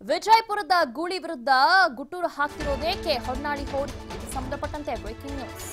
ವಿಜಯಪುರದ ಗೂಳಿ ವಿರುದ್ಧ ಗುಟೂರು ಹಾಕ್ತಿರೋದೇಕೆ ಹೊನ್ನಾಳಿ ಹೋರಿ ಇದಕ್ಕೆ ಸಂಬಂಧಪಟ್ಟಂತೆ ಬ್ರೇಕಿಂಗ್ ನ್ಯೂಸ್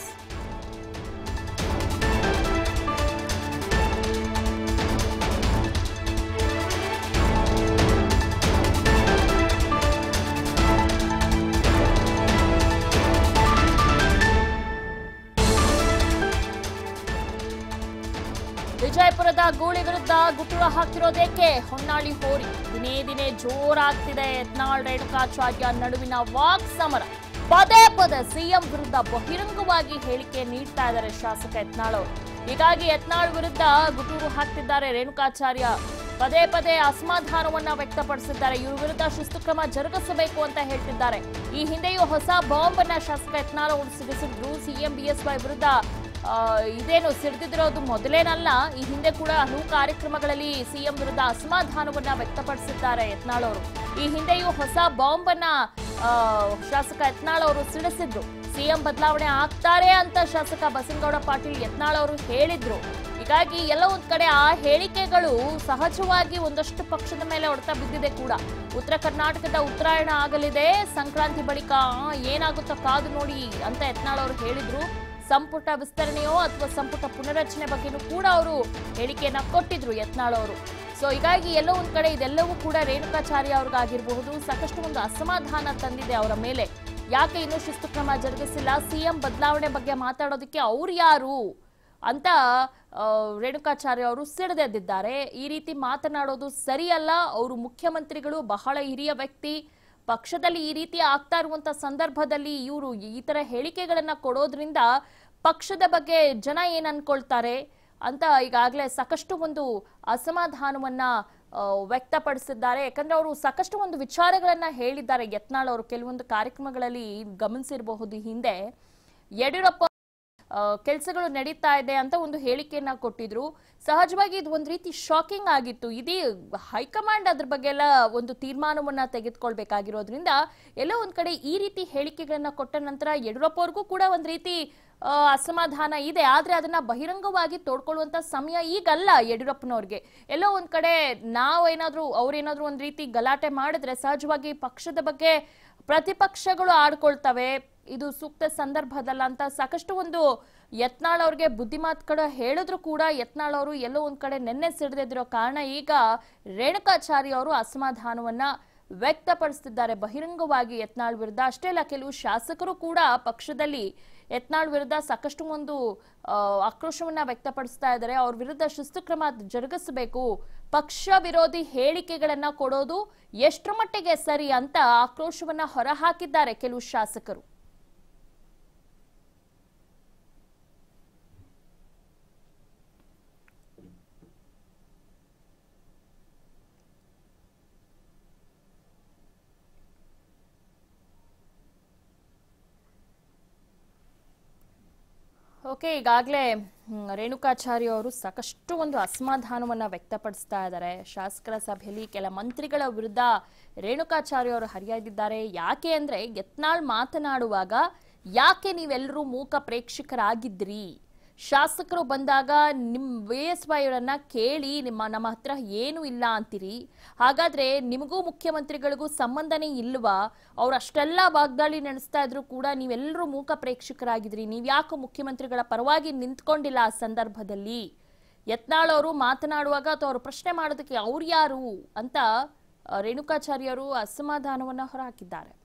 ವಿಜಯಪುರದ ಗೂಳಿ ವಿರುದ್ಧ ಗುಟುರ ಹಾಕಿರೋದೇಕೆ ಹೊನ್ನಾಳಿ ಹೋರಿ ದಿನೇ ದಿನೇ ಜೋರಾಗ್ತಿದೆ ಯತ್ನಾಳ್ ರೇಣುಕಾಚಾರ್ಯ ನಡುವಿನ ವಾಕ್ ಸಮರ ಪದೇ ಪದೇ ಸಿಎಂ ವಿರುದ್ಧ ಬಹಿರಂಗವಾಗಿ ಹೇಳಿಕೆ ನೀಡ್ತಾ ಇದ್ದಾರೆ ಶಾಸಕ ಯತ್ನಾಳ್ ಅವರು ಹೀಗಾಗಿ ಯತ್ನಾಳ್ ವಿರುದ್ಧ ಗುಟೂರು ಹಾಕ್ತಿದ್ದಾರೆ ರೇಣುಕಾಚಾರ್ಯ ಪದೇ ಪದೇ ಅಸಮಾಧಾನವನ್ನ ವ್ಯಕ್ತಪಡಿಸಿದ್ದಾರೆ ಇವ್ರ ವಿರುದ್ಧ ಶಿಸ್ತು ಕ್ರಮ ಜರುಗಿಸಬೇಕು ಅಂತ ಹೇಳ್ತಿದ್ದಾರೆ ಈ ಹಿಂದೆಯೂ ಹೊಸ ಬಾಂಬ್ ಅನ್ನ ಶಾಸಕ ಯತ್ನಾಳ್ ಅವರು ಸಿಡಿಸಿದ್ರು ಸಿಎಂ ಬಿಎಸ್ವೈ ವಿರುದ್ಧ ಆ, ಇದೇನು ಸಿಡಿದಿರೋದು ಮೊದಲೇನಲ್ಲ ಈ ಹಿಂದೆ ಕೂಡ ಹಲವು ಕಾರ್ಯಕ್ರಮಗಳಲ್ಲಿ ಸಿಎಂ ವಿರುದ್ಧ ಅಸಮಾಧಾನವನ್ನ ವ್ಯಕ್ತಪಡಿಸಿದ್ದಾರೆ ಯತ್ನಾಳ್ ಅವರು ಈ ಹಿಂದೆಯೂ ಹೊಸ ಬಾಂಬ್ ಅನ್ನ ಆ, ಶಾಸಕ ಯತ್ನಾಳ್ ಅವರು ಸಿಡಿಸಿದ್ರು ಸಿಎಂ ಬದಲಾವಣೆ ಆಗ್ತಾರೆ ಅಂತ ಶಾಸಕ ಬಸನಗೌಡ ಪಾಟೀಲ್ ಯತ್ನಾಳ್ ಅವರು ಹೇಳಿದ್ರು ಹೀಗಾಗಿ ಎಲ್ಲ ಒಂದ್ ಕಡೆ ಆ ಹೇಳಿಕೆಗಳು ಸಹಜವಾಗಿ ಒಂದಷ್ಟು ಪಕ್ಷದ ಮೇಲೆ ಹೊಡೆತ ಬಿದ್ದಿದೆ ಕೂಡ ಉತ್ತರ ಕರ್ನಾಟಕದ ಉತ್ತರಾಯಣ ಆಗಲಿದೆ ಸಂಕ್ರಾಂತಿ ಬಳಿಕ ಆ, ಏನಾಗುತ್ತೋ ಕಾದು ನೋಡಿ ಅಂತ ಯತ್ನಾಳ್ ಅವರು ಹೇಳಿದ್ರು ಸಂಪುಟ ವಿಸ್ತರಣೆಯೋ ಅಥವಾ ಸಂಪುಟ ಪುನರಚನೆ ಬಗ್ಗೆನೂ ಕೂಡ ಅವರು ಹೇಳಿಕೆಯನ್ನ ಕೊಟ್ಟಿದ್ರು ಯತ್ನಾಳ್ ಅವರು ಸೊ ಹೀಗಾಗಿ ಎಲ್ಲೋ ಒಂದ್ ಕಡೆ ಇದೆಲ್ಲವೂ ಕೂಡ ರೇಣುಕಾಚಾರ್ಯ ಅವ್ರಿಗಾಗಿರಬಹುದು ಸಾಕಷ್ಟು ಒಂದು ಅಸಮಾಧಾನ ತಂದಿದೆ ಅವರ ಮೇಲೆ ಯಾಕೆ ಇನ್ನೂ ಶಿಸ್ತು ಕ್ರಮ ಜರುಗಿಸಿಲ್ಲ ಸಿಎಂ ಬದಲಾವಣೆ ಬಗ್ಗೆ ಮಾತಾಡೋದಕ್ಕೆ ಅವ್ರು ಯಾರು ಅಂತ ಆ, ರೇಣುಕಾಚಾರ್ಯ ಅವರು ಸಿಡಿದೆದ್ದಿದ್ದಾರೆ ಈ ರೀತಿ ಮಾತನಾಡೋದು ಸರಿಯಲ್ಲ ಅವರು ಮುಖ್ಯಮಂತ್ರಿಗಳು ಬಹಳ ಹಿರಿಯ ವ್ಯಕ್ತಿ ಪಕ್ಷದಲ್ಲಿ ಈ ರೀತಿ ಆಗ್ತಾ ಇರುವಂತ ಸಂದರ್ಭದಲ್ಲಿ ಇವರು ಈ ತರ ಹೇಳಿಕೆಗಳನ್ನ ಕೊಡೋದ್ರಿಂದ ಪಕ್ಷದ ಬಗ್ಗೆ ಜನ ಏನ್ ಅನ್ಕೊಳ್ತಾರೆ ಅಂತ ಈಗಾಗಲೇ ಸಾಕಷ್ಟು ಒಂದು ಅಸಮಾಧಾನವನ್ನ ಆ, ವ್ಯಕ್ತಪಡಿಸಿದ್ದಾರೆ ಯಾಕಂದ್ರೆ ಅವರು ಸಾಕಷ್ಟು ಒಂದು ವಿಚಾರಗಳನ್ನ ಹೇಳಿದ್ದಾರೆ ಯತ್ನಾಳ್ ಅವರು ಕೆಲವೊಂದು ಕಾರ್ಯಕ್ರಮಗಳಲ್ಲಿ ಗಮನಿಸಿರಬಹುದು ಹಿಂದೆ ಯಡಿಯೂರಪ್ಪ ಕೆಲಸಗಳು ನಡೀತಾ ಇದೆ ಅಂತ ಒಂದು ಹೇಳಿಕೆಯನ್ನ ಕೊಟ್ಟಿದ್ರು ಸಹಜವಾಗಿ ಇದು ಒಂದು ರೀತಿ ಶಾಕಿಂಗ್ ಆಗಿತ್ತು ಇದೀ ಹೈಕಮಾಂಡ್ ಅದ್ರ ಬಗ್ಗೆ ಎಲ್ಲ ಒಂದು ತೀರ್ಮಾನವನ್ನ ತೆಗೆದುಕೊಳ್ಬೇಕಾಗಿರೋದ್ರಿಂದ ಎಲ್ಲೋ ಒಂದ್ ಕಡೆ ಈ ರೀತಿ ಹೇಳಿಕೆಗಳನ್ನ ಕೊಟ್ಟ ನಂತರ ಯಡಿಯೂರಪ್ಪ ಅವ್ರಿಗೂ ಕೂಡ ಒಂದ್ ರೀತಿ ಆ, ಅಸಮಾಧಾನ ಇದೆ ಆದ್ರೆ ಅದನ್ನ ಬಹಿರಂಗವಾಗಿ ತೋಡ್ಕೊಳ್ಳುವಂತ ಸಮಯ ಈಗಲ್ಲ ಯಡಿಯೂರಪ್ಪನವ್ರಿಗೆ ಎಲ್ಲೋ ಒಂದ್ ಕಡೆ ನಾವೇನಾದ್ರೂ ಅವ್ರೇನಾದ್ರೂ ಒಂದ್ ರೀತಿ ಗಲಾಟೆ ಮಾಡಿದ್ರೆ ಸಹಜವಾಗಿ ಪಕ್ಷದ ಬಗ್ಗೆ ಪ್ರತಿಪಕ್ಷಗಳು ಆಡ್ಕೊಳ್ತವೆ ಇದು ಸೂಕ್ತ ಸಂದರ್ಭದಲ್ಲ ಅಂತ ಸಾಕಷ್ಟು ಒಂದು ಯತ್ನಾಳ್ ಅವ್ರಿಗೆ ಬುದ್ಧಿಮಾತುಗಳು ಹೇಳಿದ್ರು ಕೂಡ ಯತ್ನಾಳ್ ಅವರು ಎಲ್ಲೋ ಒಂದ್ ಕಡೆ ನೆನ್ನೆ ಸಿಡಿದಿರೋ ಕಾರಣ ಈಗ ರೇಣುಕಾಚಾರ್ಯ ಅವರು ಅಸಮಾಧಾನವನ್ನ ವ್ಯಕ್ತಪಡಿಸುತ್ತಿದ್ದಾರೆ ಬಹಿರಂಗವಾಗಿ ಯತ್ನಾಳ್ ವಿರುದ್ಧ ಅಷ್ಟೇ ಅಲ್ಲ ಕೆಲವು ಶಾಸಕರು ಕೂಡ ಪಕ್ಷದಲ್ಲಿ ಯತ್ನಾಳ್ ವಿರುದ್ಧ ಸಾಕಷ್ಟು ಒಂದು ಆ, ಆಕ್ರೋಶವನ್ನ ವ್ಯಕ್ತಪಡಿಸ್ತಾ ಇದ್ದಾರೆ ಅವ್ರ ವಿರುದ್ಧ ಶಿಸ್ತು ಕ್ರಮ ಜರುಗಿಸಬೇಕು ಪಕ್ಷ ವಿರೋಧಿ ಹೇಳಿಕೆಗಳನ್ನ ಕೊಡೋದು ಎಷ್ಟರ ಮಟ್ಟಿಗೆ ಸರಿ ಅಂತ ಆಕ್ರೋಶವನ್ನ ಹೊರಹಾಕಿದ್ದಾರೆ ಕೆಲವು ಶಾಸಕರು ಓಕೆ ಈಗಾಗಲೇ ರೇಣುಕಾಚಾರ್ಯ ಅವರು ಸಾಕಷ್ಟು ಒಂದು ಅಸಮಾಧಾನವನ್ನ ವ್ಯಕ್ತಪಡಿಸ್ತಾ ಇದ್ದಾರೆ ಶಾಸಕರ ಸಭೆಯಲ್ಲಿ ಕೆಲ ಮಂತ್ರಿಗಳ ವಿರುದ್ಧ ರೇಣುಕಾಚಾರ್ಯ ಅವರು ಹರಿಯಾಗಿದ್ದಾರೆ ಯಾಕೆ ಅಂದ್ರೆ ಯತ್ನಾಳ್ ಮಾತನಾಡುವಾಗ ಯಾಕೆ ನೀವೆಲ್ಲರೂ ಮೂಕ ಪ್ರೇಕ್ಷಕರಾಗಿದ್ರಿ ಶಾಸಕರು ಬಂದಾಗ ನಿಮ್ ವಿ ಎಸ್ ಅವರನ್ನ ಕೇಳಿ ನಿಮ್ಮ ನಮ್ಮ ಹತ್ರ ಏನು ಇಲ್ಲ ಅಂತೀರಿ ಹಾಗಾದ್ರೆ ನಿಮಗೂ ಮುಖ್ಯಮಂತ್ರಿಗಳಿಗೂ ಸಂಬಂಧನೇ ಇಲ್ವಾ ಅವ್ರು ಅಷ್ಟೆಲ್ಲ ವಾಗ್ದಾಳಿ ನಡೆಸ್ತಾ ಇದ್ರು ಕೂಡ ನೀವೆಲ್ಲರೂ ಮೂಕ ಪ್ರೇಕ್ಷಕರಾಗಿದ್ರಿ ನೀವ್ ಯಾಕೆ ಮುಖ್ಯಮಂತ್ರಿಗಳ ಪರವಾಗಿ ನಿಂತ್ಕೊಂಡಿಲ್ಲ ಆ ಸಂದರ್ಭದಲ್ಲಿ ಯತ್ನಾಳ್ ಅವರು ಮಾತನಾಡುವಾಗ ಅಥವಾ ಅವರು ಪ್ರಶ್ನೆ ಮಾಡೋದಕ್ಕೆ ಅವ್ರು ಯಾರು ಅಂತ ಆ, ರೇಣುಕಾಚಾರ್ಯರು ಅಸಮಾಧಾನವನ್ನ ಹೊರಹಾಕಿದ್ದಾರೆ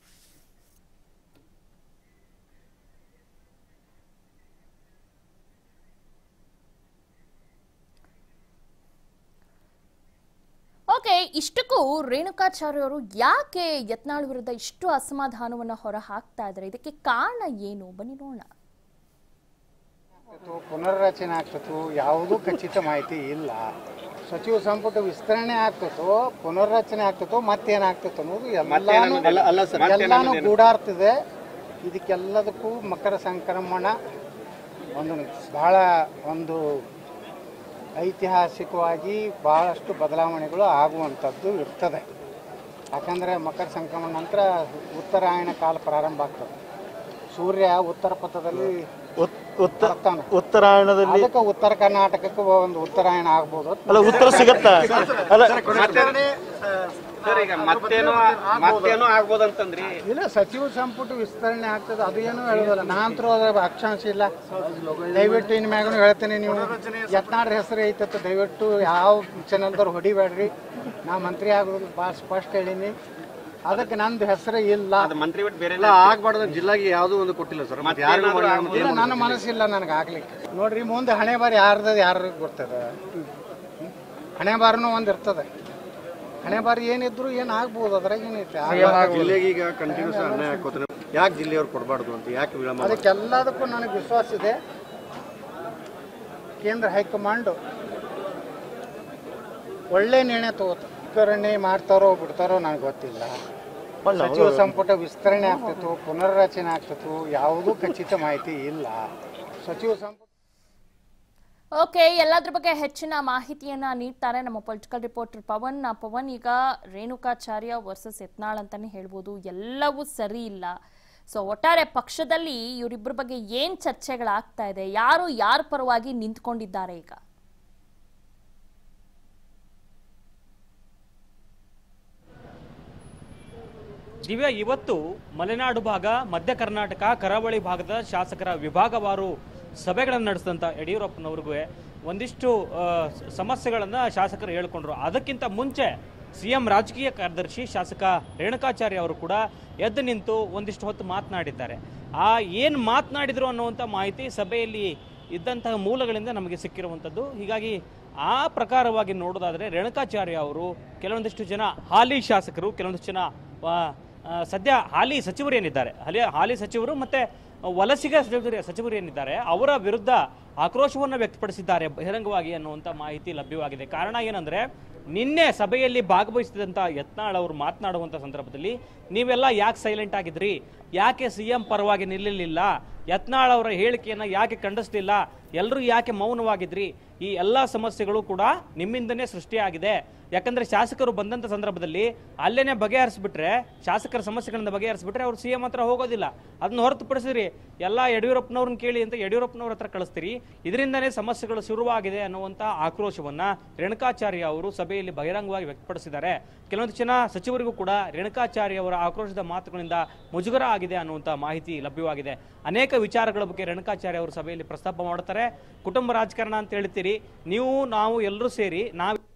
ಓಕೆ ಇಷ್ಟಕ್ಕೂ ರೇಣುಕಾಚಾರ್ಯ ಅವರು ಯಾಕೆ ಯತ್ನಾಳ್ ವಿರುದ್ಧ ಇಷ್ಟು ಅಸಮಾಧಾನವನ್ನ ಹೊರ ಹಾಕ್ತಾ ಇದ್ದಾರೆ ಇದಕ್ಕೆ ಕಾರಣ ಏನು ಬನ್ನಿ ನೋಡೋಣ ಆಗ್ತದೋ, ಪುನರ್ರಚನೆ ಆಗ್ತದೋ ಯಾವುದೂ ಖಚಿತ ಮಾಹಿತಿ ಇಲ್ಲ ಸಚಿವ ಸಂಪುಟ ವಿಸ್ತರಣೆ ಆಗ್ತದೋ ಪುನರ್ರಚನೆ ಆಗ್ತದೋ ಮತ್ತೇನಾಗ್ತದೋ ಅನ್ನೋದು ಎಲ್ಲಾನು ಎಲ್ಲಾನು ಗೂಡಾರ್ತಿದೆ ಇದಕ್ಕೆಲ್ಲದಕ್ಕೂ ಮಕರ ಸಂಕ್ರಮಣ ಒಂದು ಬಹಳ ಒಂದು ಐತಿಹಾಸಿಕವಾಗಿ ಬಹಳಷ್ಟು ಬದಲಾವಣೆಗಳು ಆಗುವಂಥದ್ದು ಇರ್ತದೆ ಯಾಕಂದರೆ ಮಕರ ಸಂಕ್ರಮಣ ನಂತರ ಉತ್ತರಾಯಣ ಕಾಲ ಪ್ರಾರಂಭ ಆಗ್ತದೆ ಸೂರ್ಯ ಉತ್ತರ ಪಥದಲ್ಲಿ ಬರ್ತಾನೆ. ಉತ್ತರಾಯಣದಲ್ಲಿ ಅದಕ್ಕೆ ಉತ್ತರ ಕರ್ನಾಟಕಕ್ಕೆ ಒಂದು ಉತ್ತರಾಯಣ ಆಗ್ಬೋದು ಅಲ್ಲ ಉತ್ತರ ಸಿಗತ್ತಾ ಅಲ್ಲ ಸರ್ ಈಗ ಮತ್ತೇನೋ ಮತ್ತೇನೋ ಆಗ್ಬೋದಂತಂದ್ರಿ ಇಲ್ಲ ಸಚಿವ ಸಂಪುಟ ವಿಸ್ತರಣೆ ಆಗ್ತದೆ ಅದು ಏನು ಹೇಳೋದಿಲ್ಲ ನಾನಂತರೂ ಅದ್ರ ಅಕ್ಷಾಂಶ ಇಲ್ಲ ದಯವಿಟ್ಟು ಇನ್ ಮ್ಯಾಗೂ ಹೇಳ್ತೀನಿ ನೀವು ಯತ್ನಾಡ್ರ ಹೆಸರು ಐತತ್ತ ದಯವಿಟ್ಟು ಯಾವ ಚಾನಲ್ದವ್ರು ಹೊಡಿಬೇಡ್ರಿ ನಾ ಮಂತ್ರಿ ಆಗೋದು ಭಾಳ ಸ್ಪಷ್ಟ ಹೇಳೀನಿ ಅದಕ್ಕೆ ನಂದು ಹೆಸರು ಇಲ್ಲ ಅದು ಮಂತ್ರಿ ಬಿಟ್ಟು ಬೇರೆ ಆಗ್ಬಾರ್ದು ಜಿಲ್ಲೆಗೆ ಯಾವುದೂ ಒಂದು ಕೊಟ್ಟಿಲ್ಲ ಸರ್ ಮತ್ತೆ ಯಾರಿಗೂ ಮಾಡಿ ಮತ್ತೆ ಇಲ್ಲ ನನ್ನ ಮನಸ್ಸಿಲ್ಲ ನನಗೆ ಆಗ್ಲಿಕ್ಕೆ ನೋಡ್ರಿ ಮುಂದೆ ಹಣೆ ಬಾರಿ ಯಾರ್ದ ಯಾರು ಗೊತ್ತದ ಹಣೆ ಬಾರನೂ ಒಂದು ಇರ್ತದೆ ಹಣೆ ಬಾರಿ ಏನಿದ್ರು ಏನು ಆಗ್ಬೋದು ಅದ್ರಾಗ ಏನೈತೆ ಆಗ್ಬಾರ್ದು. ಜಿಲ್ಲೆಗೆ ಈಗ ಕಂಟಿನ್ಯೂಸ್ ಅನ್ಯಾಯ ಹಾಕೋತಾರೆ ಯಾಕೆ ಜಿಲ್ಲೆಯವ್ರು ಕೊಡಬಾರ್ದು ಅಂತ ಯಾಕೆ ವಿಳಂಬ ಅದಕ್ಕೆಲ್ಲದಕ್ಕೂ ನನಗೆ ವಿಶ್ವಾಸ ಇದೆ ಕೇಂದ್ರ ಹೈಕಮಾಂಡು ಒಳ್ಳೆ ನಿರ್ಣಯ ತಗೋತ ವಿಸ್ತರಣೆ ಮಾಡ್ತಾರೋ ಬಿಡ್ತಾರೋ ನನಗೆ ಗೊತ್ತಿಲ್ಲ ಸಚಿವ ಸಂಪುಟ ವಿಸ್ತರಣೆ ಆಗ್ತಿತ್ತು ಪುನರ್ರಚನೆ ಆಗ್ತಿತ್ತು ಯಾವುದೂ ಖಚಿತ ಮಾಹಿತಿ ಇಲ್ಲ ಸಚಿವ ಸಂಪುಟ ಓಕೆ ಎಲ್ಲದ್ರ ಬಗ್ಗೆ ಹೆಚ್ಚಿನ ಮಾಹಿತಿಯನ್ನ ನೀಡ್ತಾರೆ ನಮ್ಮ ಪೊಲಿಟಿಕಲ್ ರಿಪೋರ್ಟರ್ ಪವನ್ ಆ, ಪವನ್ ಈಗ ರೇಣುಕಾಚಾರ್ಯ ವರ್ಸಸ್ ಯತ್ನಾಳ್ ಅಂತಾನೆ ಹೇಳ್ಬೋದು ಎಲ್ಲವೂ ಸರಿ ಇಲ್ಲ ಸೊ ಒಟ್ಟಾರೆ ಪಕ್ಷದಲ್ಲಿ ಇವರಿಬ್ಬರ ಬಗ್ಗೆ ಏನ್ ಚರ್ಚೆಗಳಾಗ್ತಾ ಇದೆ ಯಾರು ಯಾರ ಪರವಾಗಿ ನಿಂತ್ಕೊಂಡಿದ್ದಾರೆ ಈಗ ದಿವ್ಯ ಇವತ್ತು ಮಲೆನಾಡು ಭಾಗ ಮಧ್ಯ ಕರ್ನಾಟಕ ಕರಾವಳಿ ಭಾಗದ ಶಾಸಕರ ವಿಭಾಗವಾರು ಸಭೆಗಳನ್ನು ನಡೆಸಿದಂಥ ಯಡಿಯೂರಪ್ಪನವ್ರಿಗೂ ಒಂದಿಷ್ಟು ಆ, ಸ- ಸಮಸ್ಯೆಗಳನ್ನ ಶಾಸಕರು ಹೇಳ್ಕೊಂಡ್ರು ಅದಕ್ಕಿಂತ ಮುಂಚೆ ಸಿಎಂ ರಾಜಕೀಯ ಕಾರ್ಯದರ್ಶಿ ಶಾಸಕ ರೇಣುಕಾಚಾರ್ಯ ಅವರು ಕೂಡ ಎದ್ದು ನಿಂತು ಒಂದಿಷ್ಟು ಹೊತ್ತು ಮಾತನಾಡಿದ್ದಾರೆ ಆ ಏನು ಮಾತನಾಡಿದ್ರು ಅನ್ನುವಂಥ ಮಾಹಿತಿ ಸಭೆಯಲ್ಲಿ ಇದ್ದಂತಹ ಮೂಲಗಳಿಂದ ನಮಗೆ ಸಿಕ್ಕಿರುವಂಥದ್ದು ಹೀಗಾಗಿ ಆ ಪ್ರಕಾರವಾಗಿ ನೋಡೋದಾದ್ರೆ ರೇಣುಕಾಚಾರ್ಯ ಅವರು ಕೆಲವೊಂದಿಷ್ಟು ಜನ ಹಾಲಿ ಶಾಸಕರು ಕೆಲವೊಂದಿಷ್ಟು ಜನ ಆ, ಆ, ಸದ್ಯ ಹಾಲಿ ಸಚಿವರು ಏನಿದ್ದಾರೆ ಹಾಲಿ ಹಾಲಿ ಸಚಿವರು ಮತ್ತೆ ವಲಸಿಗ ಸಚಿವರು ಸಚಿವರು ಏನಿದ್ದಾರೆ ಅವರ ವಿರುದ್ಧ ಆಕ್ರೋಶವನ್ನು ವ್ಯಕ್ತಪಡಿಸಿದ್ದಾರೆ ಬಹಿರಂಗವಾಗಿ ಅನ್ನುವಂಥ ಮಾಹಿತಿ ಲಭ್ಯವಾಗಿದೆ ಕಾರಣ ಏನಂದ್ರೆ ನಿನ್ನೆ ಸಭೆಯಲ್ಲಿ ಭಾಗವಹಿಸಿದಂಥ ಯತ್ನಾಳ್ ಅವರು ಮಾತನಾಡುವಂಥ ಸಂದರ್ಭದಲ್ಲಿ ನೀವೆಲ್ಲ ಯಾಕೆ ಸೈಲೆಂಟ್ ಆಗಿದ್ರಿ ಯಾಕೆ ಸಿ ಎಂ ಪರವಾಗಿ ನಿಲ್ಲಲಿಲ್ಲ ಯತ್ನಾಳ್ ಅವರ ಹೇಳಿಕೆಯನ್ನು ಯಾಕೆ ಖಂಡಿಸಲಿಲ್ಲ ಎಲ್ಲರೂ ಯಾಕೆ ಮೌನವಾಗಿದ್ರಿ ಈ ಎಲ್ಲ ಸಮಸ್ಯೆಗಳು ಕೂಡ ನಿಮ್ಮಿಂದನೇ ಸೃಷ್ಟಿಯಾಗಿದೆ ಯಾಕಂದ್ರೆ ಶಾಸಕರು ಬಂದಂತ ಸಂದರ್ಭದಲ್ಲಿ ಅಲ್ಲೇನೆ ಬಗೆಹರಿಸ್ಬಿಟ್ರೆ ಶಾಸಕರ ಸಮಸ್ಯೆಗಳನ್ನ ಬಗೆಹರಿಸ್ಬಿಟ್ರೆ ಅವ್ರು ಸಿ ಎಂ ಹತ್ರ ಹೋಗೋದಿಲ್ಲ ಅದನ್ನ ಹೊರತುಪಡಿಸಿದ್ರಿ ಎಲ್ಲ ಯಡಿಯೂರಪ್ಪನವ್ರನ್ನ ಕೇಳಿ ಅಂತ ಯಡಿಯೂರಪ್ಪನವ್ರ ಹತ್ರ ಕಳಿಸ್ತೀರಿ ಇದರಿಂದನೇ ಸಮಸ್ಯೆಗಳು ಶುರುವಾಗಿದೆ ಅನ್ನುವಂಥ ಆಕ್ರೋಶವನ್ನ ರೇಣುಕಾಚಾರ್ಯ ಅವರು ಸಭೆಯಲ್ಲಿ ಬಹಿರಂಗವಾಗಿ ವ್ಯಕ್ತಪಡಿಸಿದ್ದಾರೆ ಕೆಲವೊಂದು ಜನ ಸಚಿವರಿಗೂ ಕೂಡ ರೇಣುಕಾಚಾರ್ಯ ಅವರ ಆಕ್ರೋಶದ ಮಾತುಗಳಿಂದ ಮುಜುಗರ ಆಗಿದೆ ಅನ್ನುವಂಥ ಮಾಹಿತಿ ಲಭ್ಯವಾಗಿದೆ ಅನೇಕ ವಿಚಾರಗಳ ಬಗ್ಗೆ ರೇಣುಕಾಚಾರ್ಯ ಅವರು ಸಭೆಯಲ್ಲಿ ಪ್ರಸ್ತಾಪ ಮಾಡ್ತಾರೆ ಕುಟುಂಬ ರಾಜಕಾರಣ ಅಂತ ಹೇಳ್ತೀರಿ ನೀವು ನಾವು ಎಲ್ಲರೂ ಸೇರಿ ನಾವು